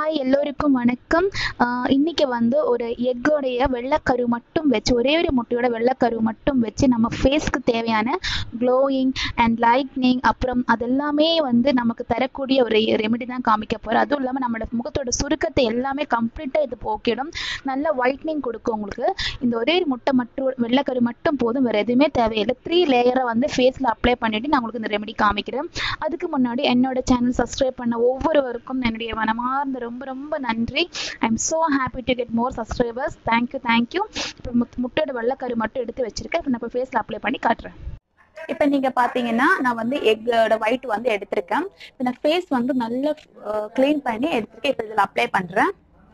hi எல்லோருக்கும் வணக்கம் ஆஹ் இன்னைக்கு வந்து ஒரு எக்கோடைய வெள்ளைக்கரு மட்டும் வச்சு ஒரே ஒரு முட்டையோட வெள்ளைக்கரு மட்டும் வச்சு நம்ம ஃபேஸ்க்கு தேவையான க்ளோயிங் அண்ட் லைட்னிங் அப்புறம் அதெல்லாமே வந்து நமக்கு தரக்கூடிய ஒரு ரெமெடி தான் காமிக்க போகிறோம் அதுவும் இல்லாமல் நம்மளோட முகத்தோட சுருக்கத்தை எல்லாமே கம்ப்ளீட்டாக இது போக்கிடும் நல்ல ஒயிட்னிங் கொடுக்கும் உங்களுக்கு இந்த ஒரே ஒரு முட்டை மட்டும் வெள்ளைக்கரு மட்டும் போதும் வேறு எதுவுமே தேவையில்லை த்ரீ லேயரை வந்து ஃபேஸில் அப்ளை பண்ணிவிட்டு நான் உங்களுக்கு இந்த ரெமெடி காமிக்கிறேன் அதுக்கு முன்னாடி என்னோட சேனல் சப்ஸ்கிரைப் பண்ண ஒவ்வொருவருக்கும் என்னுடைய மனமார்ந்த ரொம்ப ரொம்ப நன்றி I am so happy to get more subscribers thank you thank you இப்போ முட் முட்டையோட வெள்ளைக்கரு மட்டும் எடுத்து வச்சிருக்கேன் இப்போ நான் இப்போ ஃபேஸில் அப்ளை பண்ணி காட்டுறேன் இப்போ நீங்க பாத்தீங்கன்னா நான் வந்து எக்கோட ஒயிட் வந்து எடுத்திருக்கேன் இப்போ நான் ஃபேஸ் வந்து நல்லா க்ளீன் பண்ணி எடுத்திருக்கேன் இப்போ இதில் அப்ளை பண்றேன்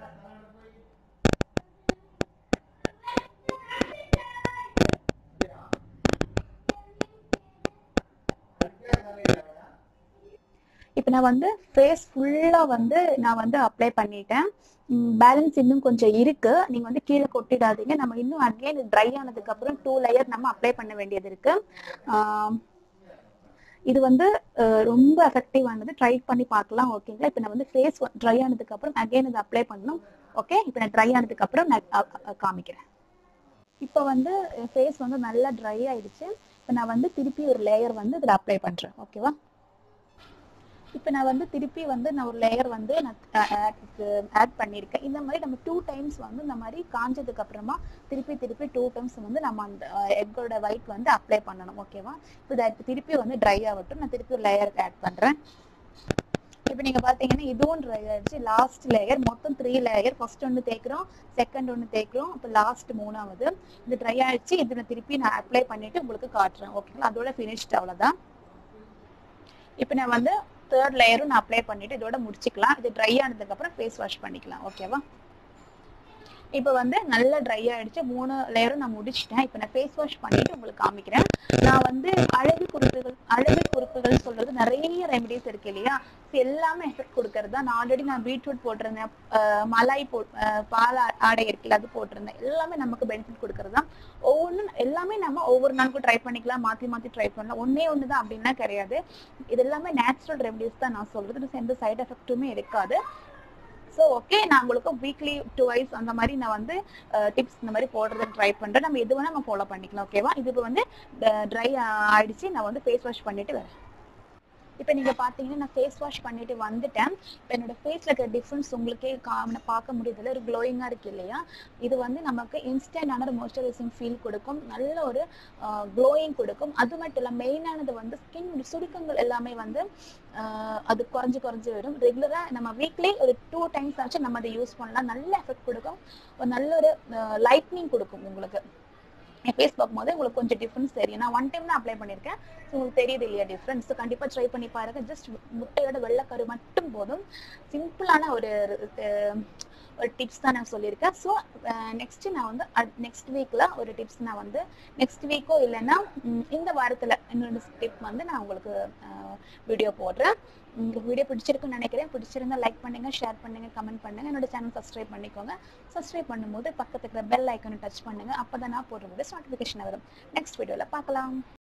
இப்போ நான் வந்து ஃபேஸ் ஃபுல்லாக வந்து நான் வந்து அப்ளை பண்ணிட்டேன் பேலன்ஸ் இன்னும் கொஞ்சம் இருக்கு நீங்க வந்து கீழே கொட்டிடாதீங்க நம்ம இன்னும் அகைன் ட்ரை ஆனதுக்கு அப்புறம் டூ லேயர் நம்ம அப்ளை பண்ண வேண்டியது இருக்கு ஆஹ் இது வந்து அஹ், ரொம்ப எஃபெக்டிவானது ட்ரை பண்ணி பார்க்கலாம் ஓகேங்களா இப்போ நான் வந்து ஃபேஸ் ட்ரை ஆனதுக்கு அப்புறம் அகைன் இதை அப்ளை பண்ணணும் ஓகே இப்போ நான் ட்ரை ஆனதுக்கு அப்புறம் நான் அ- அ- காமிக்கிறேன் இப்போ வந்து ஃபேஸ் வந்து நல்லா ட்ரை ஆயிடுச்சு இப்போ நான் வந்து திருப்பி ஒரு லேயர் வந்து இதில் அப்ளை பண்றேன் ஓகேவா இப்போ நான் வந்து திருப்பி வந்து நான் ஒரு லேயர் வந்து நான் ஆட் பண்ணியிருக்கேன் இந்த மாதிரி நம்ம டூ டைம்ஸ் வந்து இந்த மாதிரி காஞ்சதுக்கு அப்புறமா திருப்பி திருப்பி டூ டைம்ஸ் வந்து நம்ம அந்த எக்கோட ஒயிட் வந்து அப்ளை பண்ணணும் ஓகேவா இப்போ இதை திருப்பி வந்து ட்ரை ஆகட்டும் நான் திருப்பி ஒரு லேயர் ஆட் பண்றேன் இப்போ நீங்க பாத்தீங்கன்னா இதுவும் ட்ரை ஆயிடுச்சு லாஸ்ட் லேயர் மொத்தம் த்ரீ லேயர் ஃபர்ஸ்ட் ஒன்று தேய்க்கிறோம் செகண்ட் ஒன்று தேய்க்கிறோம் இப்போ லாஸ்ட் மூணாவது இது ட்ரை ஆயிடுச்சு இதில் திருப்பி நான் அப்ளை பண்ணிட்டு உங்களுக்கு காட்டுறேன் ஓகேங்களா அதோட ஃபினிஷ்ட் அவ்வளோதான் இப்போ நான் வந்து தேர்ட் லேயரும் நான் அப்ளை பண்ணிட்டு இதோட முடிச்சுக்கலாம் இது ட்ரை ஆனதுக்கு அப்புறம் ஃபேஸ் வாஷ் பண்ணிக்கலாம் ஓகேவா இப்போ வந்து நல்லா ட்ரை ஆயிடுச்சு மூணு லேயரும் நான் முடிச்சிட்டேன் இப்போ நான் ஃபேஸ் வாஷ் பண்ணிட்டு உங்களுக்கு காமிக்கிறேன் நான் வந்து அழகு குறிப்புகள் அழகு குறிப்புகள் சொல்றது நிறைய ரெமெடிஸ் இருக்கு இல்லையா இது எல்லாமே எஃபெக்ட் கொடுக்கறது தான் நான் ஆல்ரெடி நான் பீட்ரூட் போட்டிருந்தேன் அஹ் மலாய் போ அஹ் பால் ஆ- ஆடை இருக்குல்ல அது போட்டிருந்தேன் எல்லாமே நமக்கு பெனிஃபிட் கொடுக்கறது தான் ஒவ்வொன்றும் எல்லாமே நம்ம ஒவ்வொரு நாளுக்கும் ட்ரை பண்ணிக்கலாம் மாற்றி மாற்றி ட்ரை பண்ணலாம் ஒன்னே ஒன்று தான் அப்படின்னா கிடையாது இது எல்லாமே நேச்சுரல் ரெமடிஸ் தான் நான் சொல்றது இது எந்த சைடு எஃபெக்ட்டுமே இருக்காது ஸோ ஓகே நான் உங்களுக்கு வீக்லி டூ வைஸ் அந்த மாதிரி நான் வந்து டிப்ஸ் இந்த மாதிரி போடுறது ட்ரை பண்றேன் நம்ம எது வேணா நம்ம ஃபாலோ பண்ணிக்கலாம் ஓகேவா இது இப்போ வந்து ட்ரை ஆயிடுச்சு நான் வந்து ஃபேஸ் வாஷ் பண்ணிட்டு வரேன் இப்போ நீங்க பாத்தீங்கன்னா நான் ஃபேஸ் வாஷ் பண்ணிட்டு வந்துட்டேன் இப்போ என்னோட ஃபேஸ்ல இருக்கிற டிஃப்ரென்ஸ் உங்களுக்கே கா- பார்க்க முடியுதுல ஒரு க்ளோயிங்கா இருக்கு இல்லையா இது வந்து நமக்கு இன்ஸ்டன்டான ஒரு மாய்ஸ்சரைசிங் ஃபீல் கொடுக்கும் நல்ல ஒரு க்ளோயிங் கொடுக்கும் அது மட்டும் இல்ல மெயினானது வந்து ஸ்கின் சுருக்கங்கள் எல்லாமே வந்து ஆஹ் அது குறைஞ்சு குறைஞ்சு வரும் ரெகுலரா நம்ம வீக்லி ஒரு டூ டைம்ஸ் ஆச்சு நம்ம அதை யூஸ் பண்ணலாம் நல்ல எஃபெக்ட் கொடுக்கும் ஒரு நல்ல ஒரு லைட்னிங் கொடுக்கும் உங்களுக்கு என் ஃபேஸ் பார்க்கும்போது உங்களுக்கு கொஞ்சம் டிஃப்ரென்ஸ் தெரியும் நான் ஒன் டைம் தான் அப்ளை பண்ணியிருக்கேன் ஸோ உங்களுக்கு தெரியுது இல்லையா டிஃப்ரென்ஸ் ஸோ கண்டிப்பாக ட்ரை பண்ணி பாருங்க ஜஸ்ட் முட்டையோட வெள்ளைக்கரு மட்டும் போதும் சிம்பிளான ஒரு அஹ், ஒரு டிப்ஸ் தான் நான் சொல்லியிருக்கேன் ஸோ நெக்ஸ்ட் நான் வந்து நெக்ஸ்ட் வீக்ல ஒரு டிப்ஸ் நான் வந்து நெக்ஸ்ட் வீக்கோ இல்லைன்னா ம், இந்த வாரத்துல இன்னொரு டிப் வந்து நான் உங்களுக்கு வீடியோ போடுறேன் உங்களுக்கு வீடியோ பிடிச்சிருக்குன்னு நினைக்கிறேன் பிடிச்சிருந்தா லைக் பண்ணுங்க ஷேர் பண்ணுங்க கமெண்ட் பண்ணுங்க என்னோட சேனல் சப்ஸ்கிரைப் பண்ணிக்கோங்க சப்ஸ்கிரைப் பண்ணும்போது பக்கத்துல இருக்கிற பெல் ஐக்கனை டச் பண்ணுங்க அப்பதான் நான் போடுற வீடியோஸ் நோட்டிஃபிகேஷன் வரும் நெக்ஸ்ட் வீடியோல பார்க்கலாம்